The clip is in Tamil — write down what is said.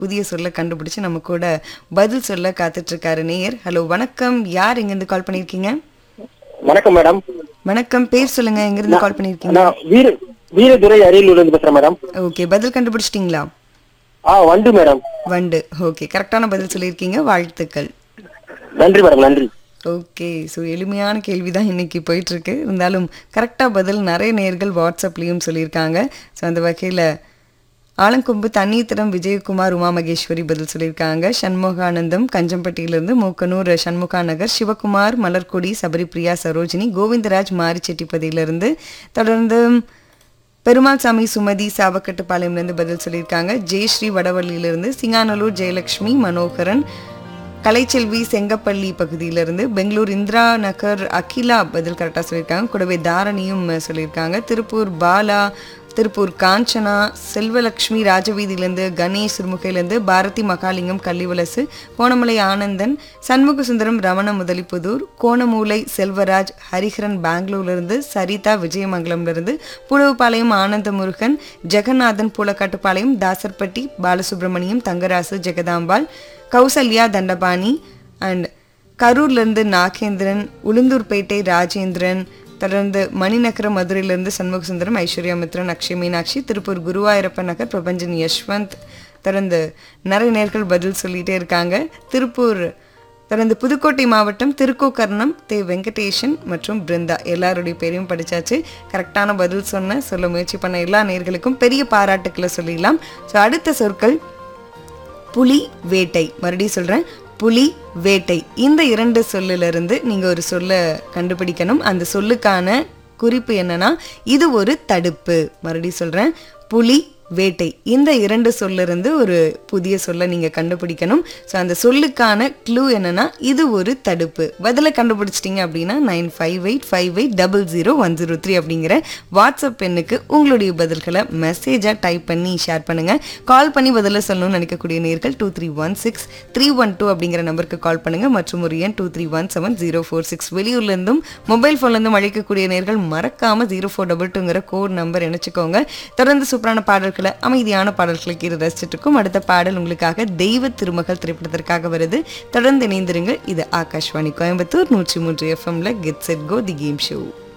புதிய சொல்ல கண்டுபிடிச்சு நம்ம கூட பதில் சொல்ல காத்துட்டு இருக்காரு நேயர் ஹலோ வணக்கம் யார் எங்கிருந்து கால் பண்ணிருக்கீங்க வணக்கம் மேடம் வணக்கம் பேர் சொல்லுங்க எங்கிருந்து கால் பண்ணிருக்கீங்க நான் வீர வீரதுரை அரியலூர்ல இருந்து பேசுறேன் மேடம் ஓகே பதில் கண்டுபிடிச்சிட்டீங்களா ஆ வண்டு மேடம் வண்டு ஓகே கரெக்டான பதில் சொல்லியிருக்கீங்க வாழ்த்துக்கள் நன்றி மேடம் நன்றி ஓகே ஸோ எளிமையான கேள்வி தான் இன்னைக்கு போயிட்டு இருக்கு இருந்தாலும் கரெக்டாக பதில் நிறைய நேர்கள் வாட்ஸ்அப்லேயும் சொல்லியிருக்காங்க ஸோ அந்த வகையில் ஆலங்கொம்பு தண்ணீத்திரம் விஜயகுமார் உமா மகேஸ்வரி பதில் சொல்லியிருக்காங்க சண்முகானந்தம் கஞ்சம்பட்டியிலிருந்து மூக்கனூர் சண்முகா நகர் சிவகுமார் மலர்கொடி சபரிபிரியா சரோஜினி கோவிந்தராஜ் மாரிச்செட்டிப்பதியிலிருந்து தொடர்ந்து பெருமாள் சாமி சுமதி சாவக்கட்டுப்பாளையம்லேருந்து பதில் சொல்லியிருக்காங்க ஜெயஸ்ரீ வடவள்ளியிலிருந்து சிங்கானலூர் ஜெயலக்ஷ்மி மனோகரன் கலைச்செல்வி செங்கப்பள்ளி பகுதியிலிருந்து பெங்களூர் இந்திரா நகர் அகிலா பதில் கரெக்டாக சொல்லியிருக்காங்க கூடவே தாரணியும் அஹ், சொல்லியிருக்காங்க திருப்பூர் பாலா திருப்பூர் காஞ்சனா செல்வலக்ஷ்மி ராஜவீதியிலேருந்து கணேஷ் சிறுமுகையிலேருந்து பாரதி மகாலிங்கம் கள்ளிவலசு கோணமலை ஆனந்தன் சண்முக சுந்தரம் ரமண முதலிப்புதூர் கோணமூலை செல்வராஜ் ஹரிஹரன் பெங்களூர்லேருந்து சரிதா விஜயமங்கலம்லேருந்து புலவுப்பாளையம் ஆனந்த முருகன் ஜெகநாதன் பூலக்காட்டுப்பாளையம் தாசர்பட்டி பாலசுப்ரமணியம் தங்கராசு ஜெகதாம்பாள் கௌசல்யா தண்டபாணி அண்ட் கரூர்லேருந்து நாகேந்திரன் உளுந்தூர்பேட்டை ராஜேந்திரன் தொடர்ந்து மணிநகரம் மதுரையிலிருந்து சண்முக சுந்தரம் ஐஸ்வர்யா மித்ரன் அக்ஷய் மீனாட்சி திருப்பூர் குருவாயூரப்பன் நகர் பிரபஞ்சன் யஷ்வந்த் தொடர்ந்து நிறைய நேர்கள் பதில் சொல்லிட்டே இருக்காங்க திருப்பூர் தொடர்ந்து புதுக்கோட்டை மாவட்டம் திருக்கோக்கர்ணம் தே வெங்கடேஷன் மற்றும் பிருந்தா எல்லாருடைய பேரையும் படிச்சாச்சு கரெக்டான பதில் சொன்ன சொல்ல முயற்சி பண்ண எல்லா நேர்களுக்கும் பெரிய பாராட்டுக்களை சொல்லிடலாம் ஸோ அடுத்த சொற்கள் புலி வேட்டை மறுபடியும் சொல்றேன் புலி வேட்டை இந்த இரண்டு சொல்லிலிருந்து நீங்க ஒரு சொல்ல கண்டுபிடிக்கணும் அந்த சொல்லுக்கான குறிப்பு என்னன்னா இது ஒரு தடுப்பு மறுபடியும் சொல்றேன் புலி வேட்டை இந்த இரண்டு சொல்லிருந்து ஒரு புதிய சொல்லை நீங்க கண்டுபிடிக்கணும் ஸோ அந்த சொல்லுக்கான க்ளூ என்னன்னா இது ஒரு தடுப்பு பதிலை கண்டுபிடிச்சிட்டீங்க அப்படின்னா nine five eight five eight double zero one zero three அப்படிங்கிற வாட்ஸ்அப் எண்ணுக்கு உங்களுடைய பதில்களை மெசேஜாக டைப் பண்ணி ஷேர் பண்ணுங்க கால் பண்ணி பதில சொல்லணும்னு நினைக்கக்கூடிய நேர்கள் two three one six three one two அப்படிங்கிற நம்பருக்கு கால் பண்ணுங்க மற்றும் ஒரு எண் two three one seven zero four six வெளியூர்லேருந்தும் மொபைல் ஃபோன்லேருந்தும் அழைக்கக்கூடிய நேர்கள் மறக்காம ஜீரோ ஃபோர் டபுள் டூங்கிற கோட் நம்பர் இணைச்சுக்கோங்க தொடர்ந்து சூப்பரான பாடல்களை அமைதியான பாடல்களை கீழே ரசிச்சுட்டு இருக்கும் அடுத்த பாடல் உங்களுக்காக தெய்வ திருமகள் திரைப்படத்திற்காக வருது தொடர்ந்து இணைந்திருங்கள் இது ஆகாஷ்வாணி கோயம்புத்தூர் நூற்றி மூன்று எஃப்எம்ல get set go the game show